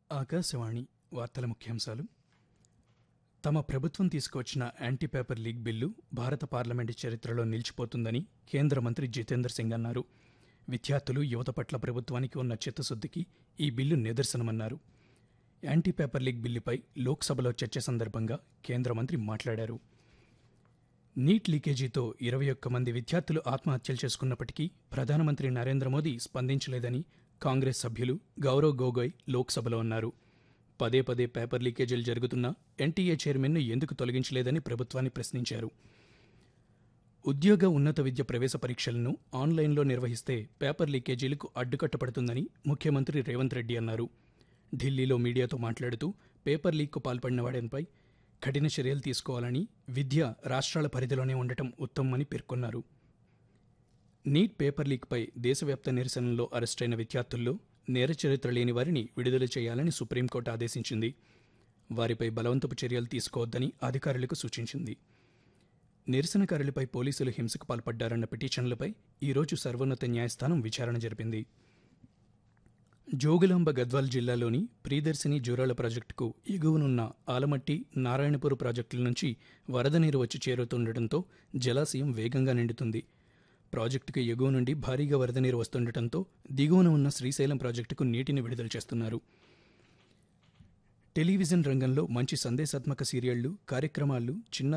ఆకాశవాణి వార్తల ముఖ్యాంశాలు తమ ప్రభుత్వం తీసుకువచ్చిన యాంటీ పేపర్ లీగ్ బిల్లు భారత పార్లమెంటు చరిత్రలో నిలిచిపోతుందని కేంద్ర మంత్రి జితేందర్ సింగ్ అన్నారు విద్యార్థులు యువత పట్ల ప్రభుత్వానికి ఉన్న చిత్తశుద్ధికి ఈ బిల్లు నిదర్శనమన్నారు యాంటీ పేపర్ లీగ్ బిల్లుపై లోక్సభలో చర్చ సందర్భంగా కేంద్ర మంత్రి మాట్లాడారు నీట్ లీకేజీతో ఇరవై ఒక్క మంది విద్యార్థులు ఆత్మహత్యలు చేసుకున్నప్పటికీ ప్రధానమంత్రి నరేంద్ర మోదీ స్పందించలేదని కాంగ్రెస్ సభ్యులు గౌరవ్ గొగోయ్ లోక్సభలో అన్నారు పదే పదే పేపర్ లీకేజీలు జరుగుతున్నా ఎన్టీఏ చైర్మన్ను ఎందుకు తొలగించలేదని ప్రభుత్వాన్ని ప్రశ్నించారు ఉద్యోగ ఉన్నత విద్య ప్రవేశ పరీక్షలను ఆన్లైన్లో నిర్వహిస్తే పేపర్ లీకేజీలకు అడ్డుకట్టపడుతుందని ముఖ్యమంత్రి రేవంత్ రెడ్డి అన్నారు ఢిల్లీలో మీడియాతో మాట్లాడుతూ పేపర్ లీక్కు పాల్పడిన వాడిపై కఠిన చర్యలు తీసుకోవాలని విద్య రాష్ట్రాల పరిధిలోనే ఉండటం ఉత్తమమని పేర్కొన్నారు నీట్ పేపర్ లీక్పై దేశవ్యాప్త నిరసనలో అరెస్టైన విద్యార్థుల్లో నేర చరిత్ర లేని వారిని విడుదల చేయాలని సుప్రీంకోర్టు ఆదేశించింది వారిపై బలవంతపు చర్యలు తీసుకోవద్దని అధికారులకు సూచించింది నిరసనకారులపై పోలీసులు హింసకు పాల్పడ్డారన్న పిటిషన్లపై ఈరోజు సర్వోన్నత న్యాయస్థానం విచారణ జరిపింది జోగులాంబ గద్వాల్ జిల్లాలోని ప్రియదర్శిని జూరాల ప్రాజెక్టుకు ఎగువనున్న ఆలమట్టి నారాయణపూర్ ప్రాజెక్టుల నుంచి వరద నీరు వచ్చి చేరుతుండటంతో జలాశయం వేగంగా నిండుతుంది ప్రాజెక్టుకు ఎగువ నుండి భారీగా వరద నీరు వస్తుండటంతో దిగువన ఉన్న శ్రీశైలం ప్రాజెక్టుకు నీటిని విడుదల చేస్తున్నారు టెలివిజన్ రంగంలో మంచి సందేశాత్మక సీరియళ్లు కార్యక్రమాలు చిన్న